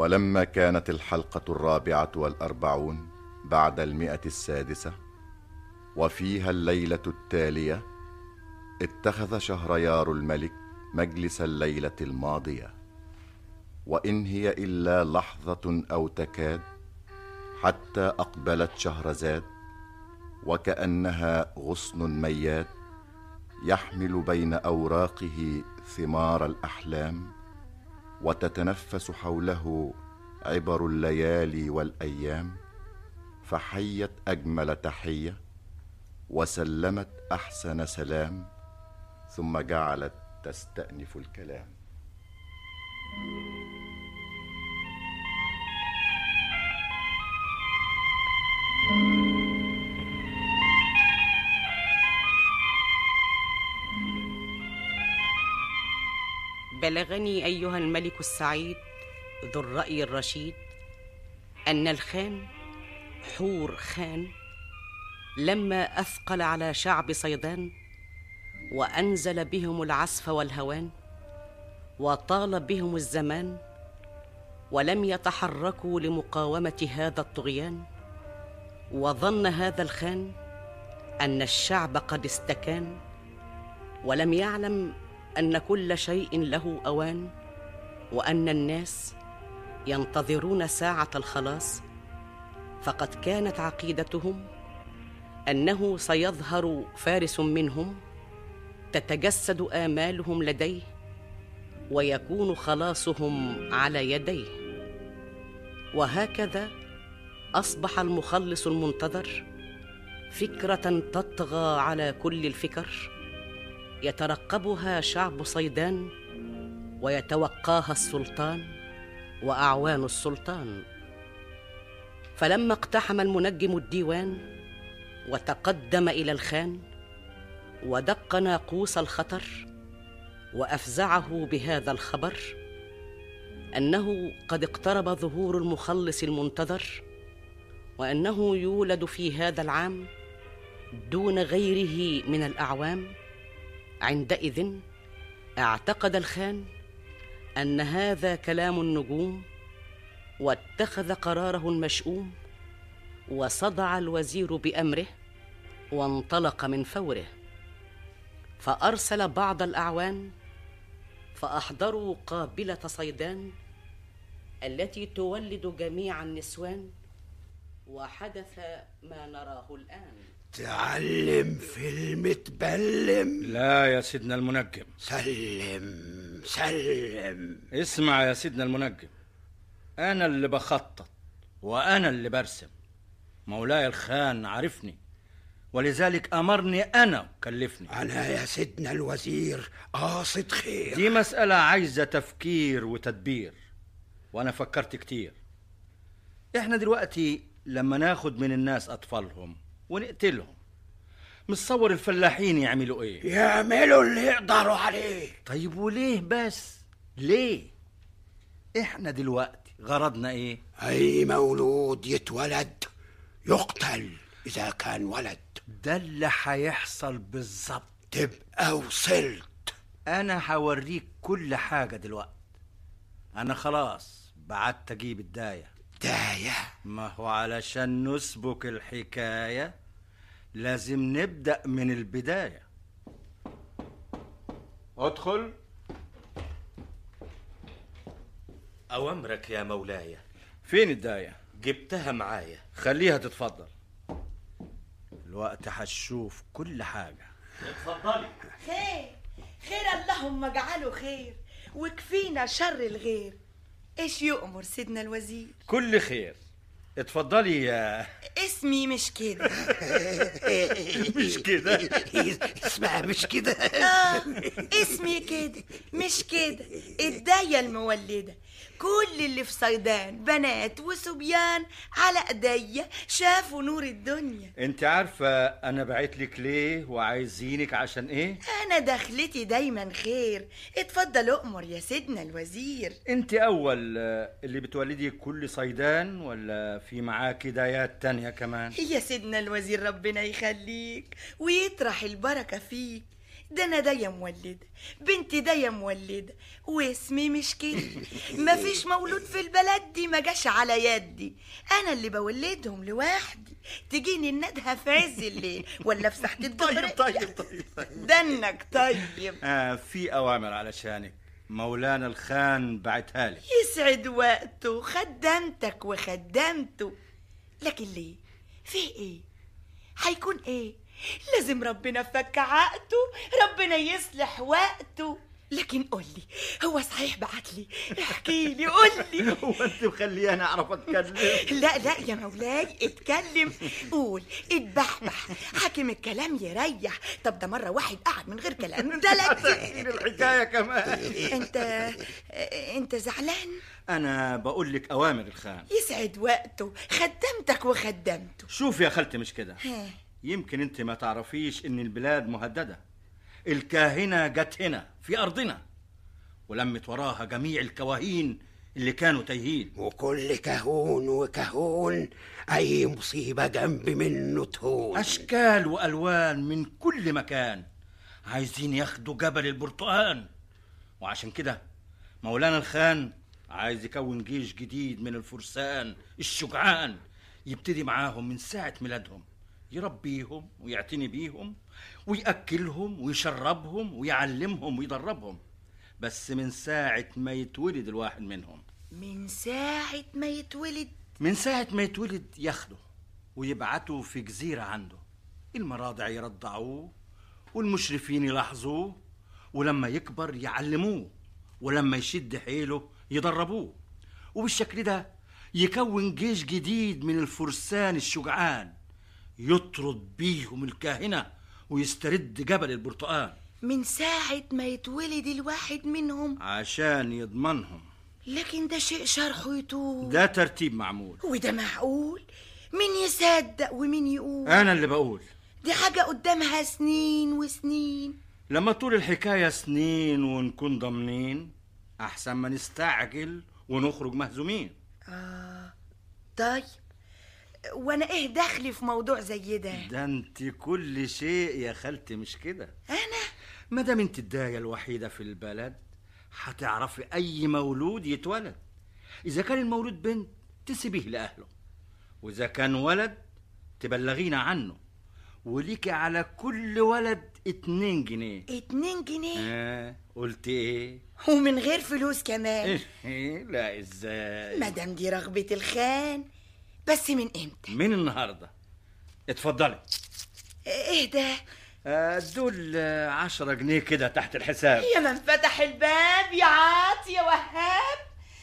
ولما كانت الحلقة الرابعة والأربعون بعد المئة السادسة وفيها الليلة التالية اتخذ شهريار الملك مجلس الليلة الماضية وإن هي إلا لحظة أو تكاد حتى أقبلت شهرزاد وكأنها غصن ميات يحمل بين أوراقه ثمار الأحلام وتتنفس حوله عبر الليالي والايام فحيت اجمل تحيه وسلمت احسن سلام ثم جعلت تستانف الكلام بلغني ايها الملك السعيد ذو الراي الرشيد ان الخان حور خان لما اثقل على شعب صيدان وانزل بهم العسف والهوان وطال بهم الزمان ولم يتحركوا لمقاومه هذا الطغيان وظن هذا الخان ان الشعب قد استكان ولم يعلم ان كل شيء له اوان وان الناس ينتظرون ساعه الخلاص فقد كانت عقيدتهم انه سيظهر فارس منهم تتجسد امالهم لديه ويكون خلاصهم على يديه وهكذا اصبح المخلص المنتظر فكره تطغى على كل الفكر يترقبها شعب صيدان ويتوقاها السلطان واعوان السلطان فلما اقتحم المنجم الديوان وتقدم الى الخان ودق ناقوس الخطر وافزعه بهذا الخبر انه قد اقترب ظهور المخلص المنتظر وانه يولد في هذا العام دون غيره من الاعوام عندئذ اعتقد الخان ان هذا كلام النجوم واتخذ قراره المشؤوم وصدع الوزير بامره وانطلق من فوره فارسل بعض الاعوان فاحضروا قابله صيدان التي تولد جميع النسوان وحدث ما نراه الان تعلم في المتبلم لا يا سيدنا المنجم سلم سلم اسمع يا سيدنا المنجم انا اللي بخطط وانا اللي برسم مولاي الخان عارفني ولذلك امرني انا وكلفني انا يا سيدنا الوزير قاصد خير دي مسألة عايزة تفكير وتدبير وانا فكرت كتير احنا دلوقتي لما ناخد من الناس اطفالهم ونقتلهم متصور الفلاحين يعملوا ايه يعملوا اللي يقدروا عليه طيب وليه بس ليه احنا دلوقتي غرضنا ايه اي مولود يتولد يقتل اذا كان ولد ده اللي هيحصل بالظبط تبقى وصلت انا هوريك كل حاجة دلوقتي انا خلاص بعت اجيب الداية داية ما هو علشان نسبك الحكاية لازم نبدأ من البداية ادخل أوامرك يا مولاي فين الداية جبتها معايا خليها تتفضل الوقت هتشوف كل حاجة اتفضلي خير خير اللهم اجعله خير وكفينا شر الغير ايش يؤمر سيدنا الوزير كل خير اتفضلي يا اسمي مش كده مش كده اسمها مش كده آه اسمي كده مش كده الداية المولدة كل اللي في صيدان بنات وصبيان على ايديا شافوا نور الدنيا انت عارفة انا بعت لك ليه وعايزينك عشان ايه انا دخلتي دايما خير اتفضل اؤمر يا سيدنا الوزير انت اول آه، اللي بتولدي كل صيدان ولا في معاكي دايات تانية كمان يا سيدنا الوزير ربنا يخليك ويطرح البركة فيك ده انا داية مولدة بنتي داية مولدة واسمي مش كده مفيش مولود في البلد دي ما جاش على يدي انا اللي بولدهم لوحدي تجيني الندهة في عز الليل ولا في ساحة الجبرية طيب طيب طيب دنك طيب آه في أوامر علشانك مولانا الخان بعتها لي يسعد وقته خدمتك وخدمته لكن ليه فيه ايه هيكون ايه لازم ربنا فك عقده ربنا يصلح وقته لكن قول لي هو صحيح بعت لي احكي لي قول لي هو أنت مخليني أعرف أتكلم لا لا يا مولاي اتكلم قول اتبحبح حاكم الكلام يريح طب ده مرة واحد قعد من غير كلام تلات الحكاية كمان انت انت زعلان أنا بقول لك أوامر الخان يسعد وقته خدمتك وخدمته شوف يا خالتي مش كده ها يمكن انت ما تعرفيش ان البلاد مهددة الكاهنة جت هنا في أرضنا ولمت وراها جميع الكواهين اللي كانوا تايهين وكل كهون وكهون أي مصيبة جنب منه تهون أشكال وألوان من كل مكان عايزين ياخدوا جبل البرتقال وعشان كده مولانا الخان عايز يكون جيش جديد من الفرسان الشجعان يبتدي معاهم من ساعة ميلادهم يربيهم ويعتني بيهم ويأكلهم ويشربهم ويعلمهم ويدربهم بس من ساعة ما يتولد الواحد منهم من ساعة ما يتولد من ساعة ما يتولد ياخده ويبعته في جزيرة عنده المراضع يرضعوه والمشرفين يلاحظوه ولما يكبر يعلموه ولما يشد حيله يدربوه وبالشكل ده يكون جيش جديد من الفرسان الشجعان يطرد بيهم الكاهنة ويسترد جبل البرتقال من ساعة ما يتولد الواحد منهم عشان يضمنهم لكن ده شيء شرحه يطول ده ترتيب معمول وده معقول مين يصدق ومين يقول أنا اللي بقول دي حاجة قدامها سنين وسنين لما طول الحكاية سنين ونكون ضامنين أحسن ما نستعجل ونخرج مهزومين آه طيب وانا ايه دخلي في موضوع زي ده ده انت كل شيء يا خالتي مش كده انا ما دام انت الداية الوحيدة في البلد هتعرفي أي مولود يتولد إذا كان المولود بنت تسيبيه لأهله وإذا كان ولد تبلغينا عنه وليكي على كل ولد اتنين جنيه اتنين جنيه آه قلت ايه؟ ومن غير فلوس كمان إيه؟ لا ازاي؟ مادام دي رغبة الخان بس من امتى من النهارده اتفضلي ايه ده آه، دول آه، عشرة جنيه كده تحت الحساب يا من فتح الباب يا عاطي يا وهاب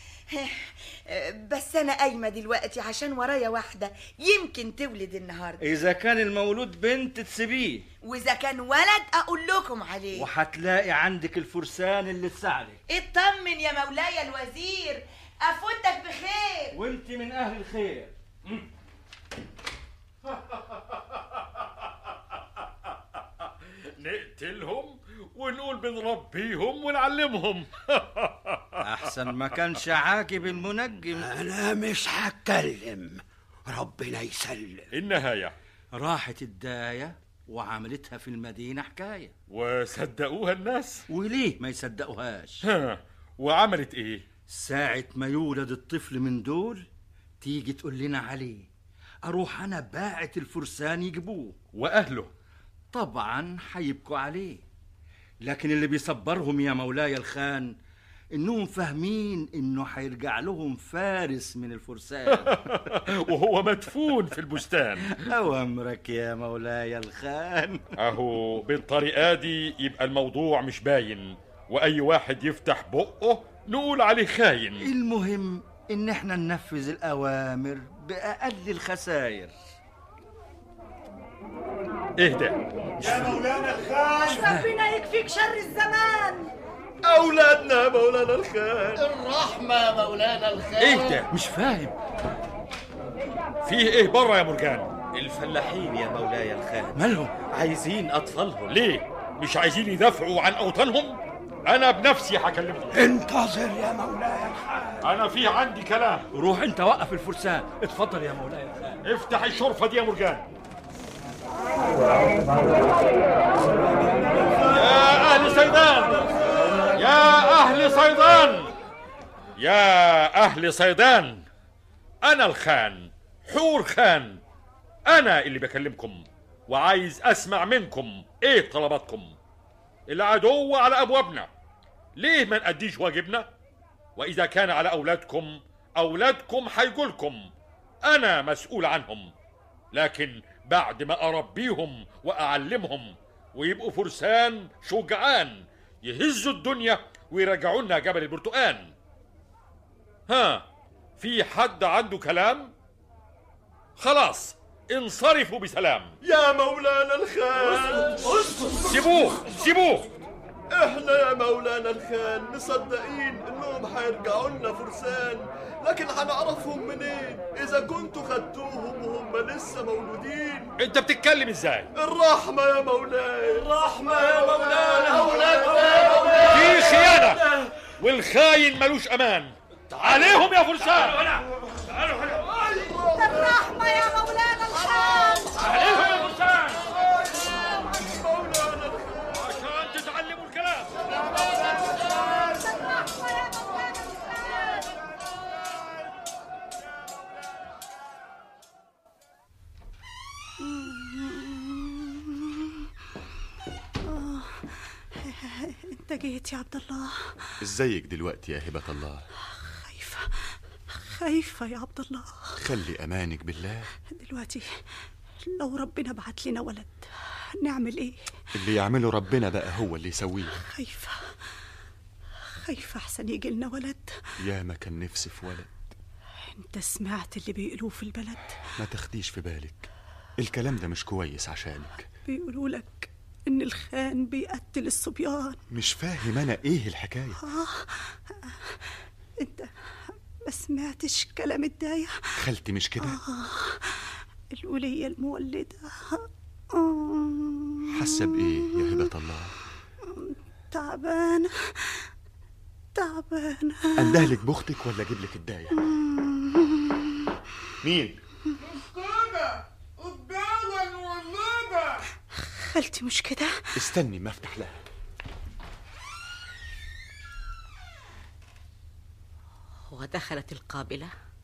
بس انا قايمه دلوقتي عشان ورايا واحده يمكن تولد النهارده إذا كان المولود بنت تسيبيه واذا كان ولد اقول لكم عليه وهتلاقي عندك الفرسان اللي تساعدك اطمن يا مولاي الوزير افوتك بخير وانت من أهل الخير نقتلهم ونقول بنربيهم ونعلمهم أحسن ما كانش عاجب المنجم أنا مش هتكلم ربنا يسلم النهاية راحت الداية وعملتها في المدينة حكاية وصدقوها الناس وليه ما يصدقوهاش ها وعملت ايه ساعة ما يولد الطفل من دول تيجي تقول لنا عليه أروح أنا باعت الفرسان يجيبوه واهله طبعا هيبكوا عليه لكن اللي بيصبرهم يا مولاي الخان انهم فاهمين انه هيرجع لهم فارس من الفرسان وهو مدفون في البستان اوامرك يا مولاي الخان اهو بالطريقه دي يبقى الموضوع مش باين واي واحد يفتح بقه نقول عليه خاين المهم ان احنا ننفذ الاوامر باقل الخسائر اهدى ربنا يكفيك شر الزمان اولادنا مولانا الخان الرحمة مولانا الخير اهدى مش فاهم فيه ايه بره يا مرجان الفلاحين يا مولاي الخان مالهم عايزين أطفالهم ليه مش عايزين يدافعوا عن اوطانهم انا بنفسي هكلمهم انتظر يا مولاي الخان انا في عندي كلام روح انت وقف الفرسان اتفضل يا مولاي الخان افتح الشرفه دي يا مرجان يا أهل صيدان يا أهل صيدان يا أهل صيدان أنا الخان حور خان أنا اللي بكلمكم وعايز أسمع منكم إيه طلباتكم العدو على أبوابنا ليه ما نأديش واجبنا وإذا كان على أولادكم أولادكم حيقولكم أنا مسؤول عنهم لكن بعد ما أربيهم وأعلمهم ويبقوا فرسان شجعان يهزوا الدنيا ويرجعوا لنا جبل البرتقال ها في حد عنده كلام خلاص انصرفوا بسلام يا مولانا الخان سيبوه سيبوه احنا يا مولانا الخان مصدقين انهم حيرجعوا لنا فرسان لكن هنعرفهم منين اذا كنتوا خدتوهم وهم لسه مولودين انت بتتكلم ازاي الرحمة يا مولاي الرحمة يا مولانا اولادنا يا في خيانة والخاين ملوش امان عليهم يا فرسان الرحمة يا مولانا الخان عليهم يا فرسان عشان تتعلموا الكلام انت جيت يا عبد الله ازيك دلوقتي يا هبة الله خايفة خايفة يا عبد الله خلي أمانك بالله دلوقتي لو ربنا بعت لنا ولد نعمل ايه اللي يعمله ربنا بقى هو اللي يسويه خايفة خايفة احسن يجي لنا ولد يا ما كان نفسي في ولد انت سمعت اللي بيقولوه في البلد ما تاخديش في بالك الكلام ده مش كويس عشانك بيقولوا لك ان الخان بيقتل الصبيان مش فاهم أنا إيه الحكاية آه. انت ما سمعتش كلام الداية خالتي مش كده آه. الولية المولدة آه. حاسة بإيه يا هبة الله تعبانة تعبانة أندهلك بأختك ولا أجيب لك الداية مين كده الداية المولدة خالتي مش كده استني ما افتح لها ودخلت القابله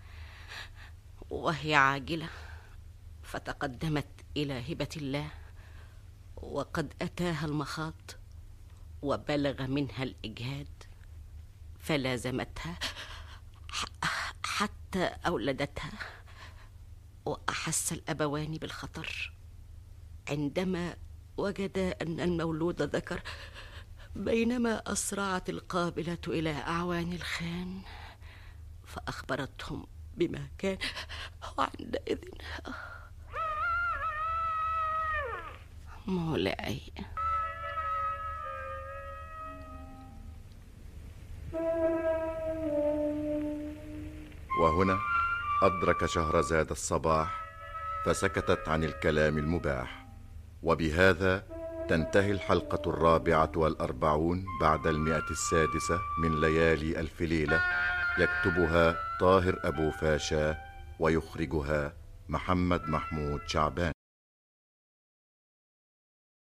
وهي عاجله فتقدمت الى هبه الله وقد اتاها المخاض وبلغ منها الاجهاد فلازمتها ح- حتى اولدتها واحس الابوان بالخطر عندما وجدا ان المولود ذكر بينما اسرعت القابله الى اعوان الخان فاخبرتهم بما كان وعندئذ مولاي وهنا أدرك شهرزاد الصباح فسكتت عن الكلام المباح وبهذا تنتهي الحلقة الرابعة والأربعون بعد المئة السادسة من ليالي ألف ليلة يكتبها طاهر أبو فاشا ويخرجها محمد محمود شعبان